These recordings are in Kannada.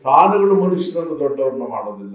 ಸ್ಥಾನಗಳು ಮನುಷ್ಯರನ್ನು ದೊಡ್ಡವ್ರನ್ನ ಮಾಡೋದಿಲ್ಲ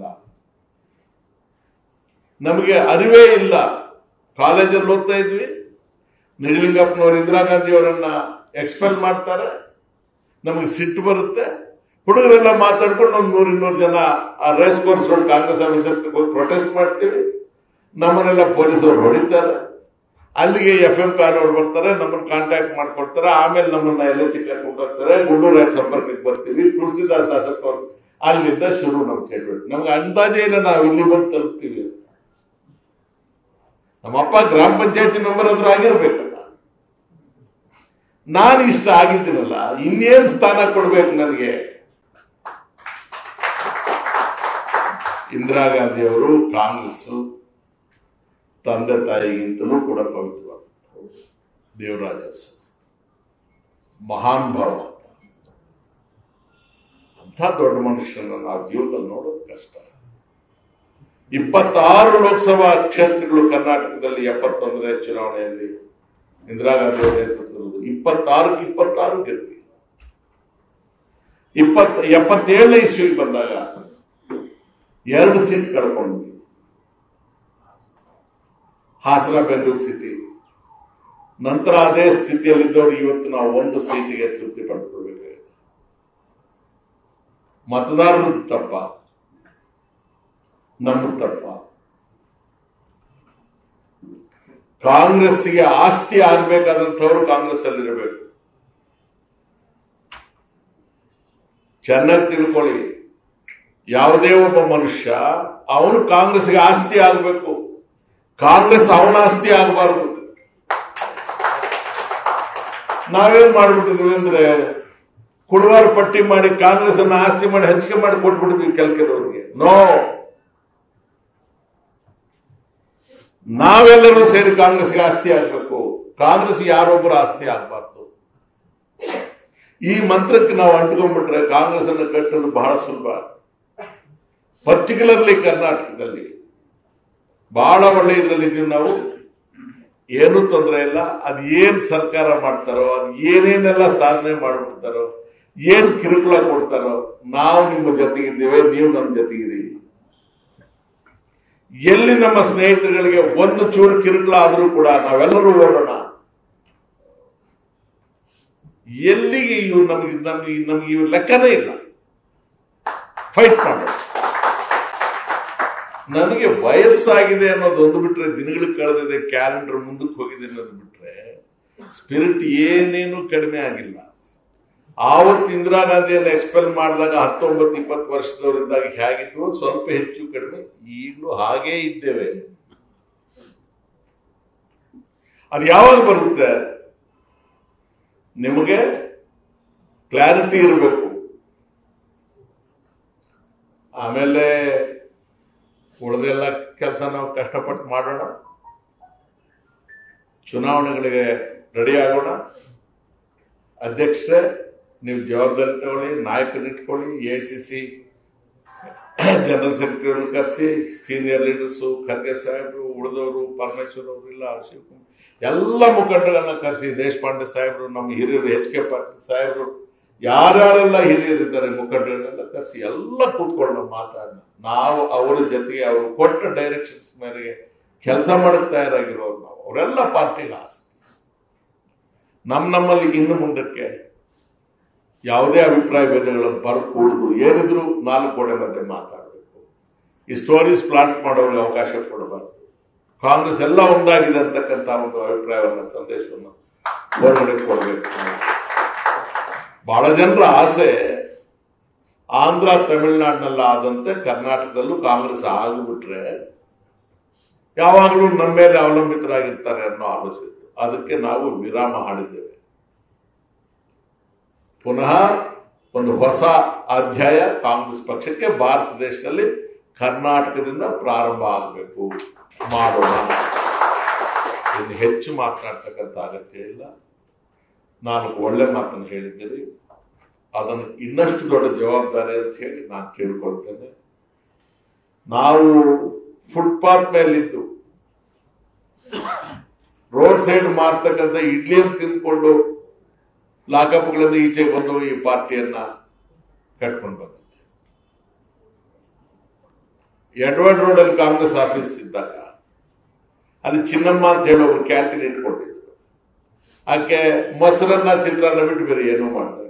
ನಮಗೆ ಅರಿವೇ ಇಲ್ಲ ಕಾಲೇಜಲ್ಲಿ ಓದ್ತಾ ಇದ್ವಿ ನಿಜಲಿಂಗಪ್ಪನವರು ಇಂದಿರಾ ಗಾಂಧಿ ಅವರನ್ನ ಎಕ್ಸ್ಪೆಲ್ ಮಾಡ್ತಾರೆ ನಮಗೆ ಸಿಟ್ಟು ಬರುತ್ತೆ ಹುಡುಗರೆಲ್ಲ ಮಾತಾಡ್ಕೊಂಡು ಒಂದು ನೂರ ಇನ್ನೂರು ಜನ ಆ race course road Congress office ಹತ್ರ ಹೋಗಿ ಪ್ರೊಟೆಸ್ಟ್ ಮಾಡ್ತೀವಿ ನಮ್ಮನ್ನೆಲ್ಲ ಪೊಲೀಸರು ಹೊಡಿತಾರೆ ಅಲ್ಲಿಗೆ ಎಫ್ ಎಂ ಕಾರ್ ಅವ್ರು ಬರ್ತಾರೆ ನಮ್ಮನ್ನ ಕಾಂಟ್ಯಾಕ್ಟ್ ಮಾಡ್ಕೊಡ್ತಾರೆ ಆಮೇಲೆ ನಮ್ಮನ್ನ ಎಲ್ಲ ಚಿಕ್ಕ ಹೋಗ್ತಾರೆ ಗುಂಡೂರು ಸಂಪರ್ಕಕ್ಕೆ ಬರ್ತೀವಿ ತುಳಸಿದಾಸ್ ದಾಸಪ್ಪ ಅವ್ರು ಅಲ್ಲಿಂದ ಶುರು ನಮ್ಮ ಚಟುವಟಿಕೆ ನಮ್ಗೆ ಅಂದಾಜೇ ಇಲ್ಲ ನಾವು ಇಲ್ಲಿ ಬಂದು ತಲುಪ್ತೀವಿ ಅಂತ. ನಮ್ಮಪ್ಪ ಗ್ರಾಮ ಪಂಚಾಯತಿ ಮೆಂಬರ್ ಆದ್ರೂ ಆಗಿರ್ಬೇಕಲ್ಲ ನಾನು ಇಷ್ಟ ಆಗಿದ್ದೀನಲ್ಲ ಇನ್ನೇನ್ ಸ್ಥಾನ ಕೊಡ್ಬೇಕು ನನಗೆ ಇಂದಿರಾ ಗಾಂಧಿ ಅವರು ಕಾಂಗ್ರೆಸ್ ತಂದೆ ತಾಯಿಗಿಂತಲೂ ಕೂಡ ಪವಿತ್ರವಾದ ದೇವರಾಜ ಅರಸು. ಮಹಾನ್ ಭಾವ ಅಂತ ದೊಡ್ಡ ಮನುಷ್ಯರನ್ನ ನಾವು ಜೀವನದಲ್ಲಿ ನೋಡೋದು ಕಷ್ಟ ಇಪ್ಪತ್ತಾರು ಲೋಕಸಭಾ ಕ್ಷೇತ್ರಗಳು ಕರ್ನಾಟಕದಲ್ಲಿ ಎಪ್ಪತ್ತೊಂದನೇ ಚುನಾವಣೆಯಲ್ಲಿ ಇಂದಿರಾ ಗಾಂಧಿ ಅವರ ನೇತೃತ್ವದಲ್ಲಿ ಇಪ್ಪತ್ತಾರಕ್ಕೆ ಇಪ್ಪತ್ತಾರು ಗೆದ್ವಿ ಇಪ್ಪತ್ ಎಪ್ಪತ್ತೇಳನೇ ಇಸ್ವಿಗೆ ಬಂದಾಗ ಎರಡು ಸೀಟ್ ಕಳ್ಕೊಂಡ್ವಿ ಹಾಸನ ಬೆಂಗಳೂರು ಸಿಟಿ ನಂತರ ಅದೇ ಸ್ಥಿತಿಯಲ್ಲಿದ್ದವರು ಇವತ್ತು ನಾವು ಒಂದು ಸೀಟಿಗೆ ತೃಪ್ತಿ ಪಡ್ಕೊಳ್ಬೇಕಾಗಿದೆ ಮತದಾರರದ್ದು ತಪ್ಪ ನಮ್ಮ ತಪ್ಪ ಕಾಂಗ್ರೆಸ್ಗೆ ಆಸ್ತಿ ಆಗ್ಬೇಕಾದಂಥವ್ರು ಕಾಂಗ್ರೆಸ್ ಅಲ್ಲಿರಬೇಕು ಚೆನ್ನಾಗಿ ತಿಳ್ಕೊಳ್ಳಿ ಯಾವುದೇ ಒಬ್ಬ ಮನುಷ್ಯ ಅವನು ಕಾಂಗ್ರೆಸ್ಗೆ ಆಸ್ತಿ ಆಗಬೇಕು ಕಾಂಗ್ರೆಸ್ ಅವನ ಆಸ್ತಿ ಆಗಬಾರ್ದು ನಾವೇನ್ ಮಾಡ್ಬಿಟ್ಟಿದ್ವಿ ಅಂದ್ರೆ ಕುಡುವಾರ ಪಟ್ಟಿ ಮಾಡಿ ಕಾಂಗ್ರೆಸ್ ಅನ್ನ ಆಸ್ತಿ ಮಾಡಿ ಹಂಚಿಕೆ ಮಾಡಿ ಕೊಟ್ಬಿಟ್ಟಿದ್ವಿ ಕೆಲ ಕೆಲವರಿಗೆ ನೋ ನಾವೆಲ್ಲರೂ ಸೇರಿ ಕಾಂಗ್ರೆಸ್ಗೆ ಆಸ್ತಿ ಆಗ್ಬೇಕು ಕಾಂಗ್ರೆಸ್ ಯಾರೊಬ್ಬರು ಆಸ್ತಿ ಆಗ್ಬಾರ್ದು ಈ ಮಂತ್ರಕ್ಕೆ ನಾವು ಅಂಟ್ಕೊಂಡ್ಬಿಟ್ರೆ ಕಾಂಗ್ರೆಸ್ ಅನ್ನು ಕಟ್ಟೋದು ಬಹಳ ಸುಲಭ ಪರ್ಟಿಕ್ಯುಲರ್ಲಿ ಕರ್ನಾಟಕದಲ್ಲಿ ಬಹಳ ಒಳ್ಳೆ ಇದ್ರಲ್ಲಿದ್ದೀವಿ ನಾವು ಏನೂ ತೊಂದರೆ ಇಲ್ಲ ಅದ್ ಏನ್ ಸರ್ಕಾರ ಮಾಡ್ತಾರೋ ಅದ್ ಏನೇನೆಲ್ಲ ಸಾಧನೆ ಮಾಡ್ಬಿಡ್ತಾರೋ ಏನ್ ಕಿರುಕುಳ ಕೊಡ್ತಾರೋ ನಾವು ನಿಮ್ಮ ಜೊತೆಗಿದ್ದೇವೆ ನೀವು ನಮ್ಮ ಜೊತೆಗಿರಿ ಎಲ್ಲಿ ನಮ್ಮ ಸ್ನೇಹಿತರುಗಳಿಗೆ ಒಂದು ಚೂರು ಕಿರುಕುಳ ಆದರೂ ಕೂಡ ನಾವೆಲ್ಲರೂ ಓಡೋಣ ಎಲ್ಲಿಗೆ ಇವು ನಮಗೆ ನಮಗೆ ನಮಗೆ ಇವು ಲೆಕ್ಕನೇ ಇಲ್ಲ ಫೈಟ್ ಮಾಡೋಣ ನನಗೆ ವಯಸ್ಸಾಗಿದೆ ಅನ್ನೋದು ಒಂದು ಬಿಟ್ರೆ ದಿನಗಳು ಕಳೆದಿದೆ ಕ್ಯಾಲೆಂಡರ್ ಮುಂದಕ್ಕೆ ಹೋಗಿದೆ ಅನ್ನೋದು ಬಿಟ್ರೆ ಸ್ಪಿರಿಟ್ ಏನೇನು ಕಡಿಮೆ ಆಗಿಲ್ಲ ಆವತ್ತು ಇಂದಿರಾ ಗಾಂಧಿಯನ್ನು ಎಕ್ಸ್ಪೆಲ್ ಮಾಡಿದಾಗ ಹತ್ತೊಂಬತ್ತು ಇಪ್ಪತ್ತು ವರ್ಷದವರಿದ್ದಾಗ ಹೇಗಿದ್ವು ಸ್ವಲ್ಪ ಹೆಚ್ಚು ಕಡಿಮೆ ಈಗಲೂ ಹಾಗೇ ಇದ್ದೇವೆ ಅದು ಯಾವಾಗ ಬರುತ್ತೆ ನಿಮಗೆ ಕ್ಲಾರಿಟಿ ಇರಬೇಕು ಆಮೇಲೆ ಉಳಿದೆಲ್ಲ ಕೆಲಸ ನಾವು ಕಷ್ಟಪಟ್ಟು ಮಾಡೋಣ ಚುನಾವಣೆಗಳಿಗೆ ರೆಡಿ ಆಗೋಣ ಅಧ್ಯಕ್ಷರೇ ನೀವು ಜವಾಬ್ದಾರಿ ತಗೊಳ್ಳಿ ನಾಯಕರನ್ನ ಇಟ್ಕೊಳ್ಳಿ A C C general secretary ಕರೆಸಿ ಸೀನಿಯರ್ ಲೀಡರ್ಸು ಖರ್ಗೆ ಸಾಹೇಬರು ಉಳಿದವರು ಪರಮೇಶ್ವರ್ ಅವರು ಇಲ್ಲ ಶಿವಕುಮಾರ್ ಎಲ್ಲ ಮುಖಂಡರನ್ನ ಕರೆಸಿ ದೇಶಪಾಂಡೆ ಸಾಹೇಬರು ನಮ್ಮ ಹಿರಿಯರು ಎಚ್ ಕೆ ಪಾಟೀಲ್ ಸಾಹೇಬರು ಯಾರ್ಯಾರೆಲ್ಲ ಹಿರಿಯರಿದ್ದಾರೆ ಮುಖಂಡರನ್ನೆಲ್ಲ ಕರೆಸಿ ಎಲ್ಲ ಕೂತ್ಕೊಂಡು ಮಾತಾಡೋಣ ನಾವು ಅವರ ಜೊತೆಗೆ ಅವರು ಕೊಟ್ಟ ಡೈರೆಕ್ಷನ್ಸ್ ಮೇರೆಗೆ ಕೆಲಸ ಮಾಡಕ್ ತಯಾರಾಗಿರೋರು ನಾವು ಅವರೆಲ್ಲ ಪಾರ್ಟಿಗೆ ಆಸ್ತಿ ನಮ್ ನಮ್ಮಲ್ಲಿ ಇನ್ನು ಮುಂದಕ್ಕೆ ಯಾವುದೇ ಅಭಿಪ್ರಾಯ ಭೇದಗಳು ಬರಕೂಡದು ಏನಿದ್ರು ನಾಲ್ಕು ಗೋಡೆ ಮಧ್ಯೆ ಮಾತಾಡಬೇಕು ಈ ಸ್ಟೋರೀಸ್ ಪ್ಲಾಂಟ್ ಮಾಡೋರಿಗೆ ಅವಕಾಶ ಕೊಡಬಾರ್ದು ಕಾಂಗ್ರೆಸ್ ಎಲ್ಲ ಒಂದಾಗಿದೆ ಅಂತಕ್ಕಂಥ ಒಂದು ಅಭಿಪ್ರಾಯವನ್ನ ಸಂದೇಶವನ್ನು ಹೊರಗಡೆ ಕೊಡಬೇಕು ಬಹಳ ಜನರ ಆಸೆ ಆಂಧ್ರ ತಮಿಳುನಾಡಿನಲ್ಲಿ ಆದಂತೆ ಕರ್ನಾಟಕದಲ್ಲೂ ಕಾಂಗ್ರೆಸ್ ಆಗಿಬಿಟ್ರೆ ಯಾವಾಗಲೂ ನಮ್ಮ ಮೇಲೆ ಅವಲಂಬಿತರಾಗಿರ್ತಾರೆ ಅನ್ನೋ ಆಲೋಚನೆ ಇತ್ತು ಅದಕ್ಕೆ ನಾವು ವಿರಾಮ ಹಾಡಿದ್ದೇವೆ ಪುನಃ ಒಂದು ಹೊಸ ಅಧ್ಯಾಯ ಕಾಂಗ್ರೆಸ್ ಪಕ್ಷಕ್ಕೆ ಭಾರತ ದೇಶದಲ್ಲಿ ಕರ್ನಾಟಕದಿಂದ ಪ್ರಾರಂಭ ಆಗಬೇಕು ಮಾಡೋಣ ಇನ್ನು ಹೆಚ್ಚು ಮಾತನಾಡ್ತಕ್ಕಂಥ ಅಗತ್ಯ ಇಲ್ಲ ನಾನು ಒಳ್ಳೆ ಮಾತನ್ನು ಹೇಳಿದ್ದೀರಿ ಅದನ್ನು ಇನ್ನಷ್ಟು ದೊಡ್ಡ ಜವಾಬ್ದಾರಿ ಅಂತ ಹೇಳಿ ನಾನು ತಿಳ್ಕೊಳ್ತೇನೆ ನಾವು ಫುಟ್ಪಾತ್ ಮೇಲಿದ್ದು ರೋಡ್ ಸೈಡ್ ಮಾರ್ತಕ್ಕಂಥ ಇಡ್ಲಿಯನ್ನು ತಿಂದ್ಕೊಂಡು ಲಾಕಪ್ಗಳಿಂದ ಈಚೆಗೆ ಬಂದು ಈ ಪಾರ್ಟಿಯನ್ನ ಕಟ್ಕೊಂಡು ಬಂದಿದ್ದೆ ಎಡ್ವರ್ಡ್ ರೋಡ್ ಅಲ್ಲಿ ಕಾಂಗ್ರೆಸ್ ಆಫೀಸ್ ಇದ್ದಾಗ ಅಲ್ಲಿ ಚಿನ್ನಮ್ಮ ಅಂತ ಹೇಳಿ ಒಬ್ರು ಕ್ಯಾಂಟೀನ್ ಇಟ್ಕೊಂಡಿದ್ರು ಆಕೆ ಮೊಸರನ್ನ ಚಿತ್ರಾನ್ನ ಬಿಟ್ಟು ಬೇರೆ ಏನೂ ಮಾಡ್ತಾರೆ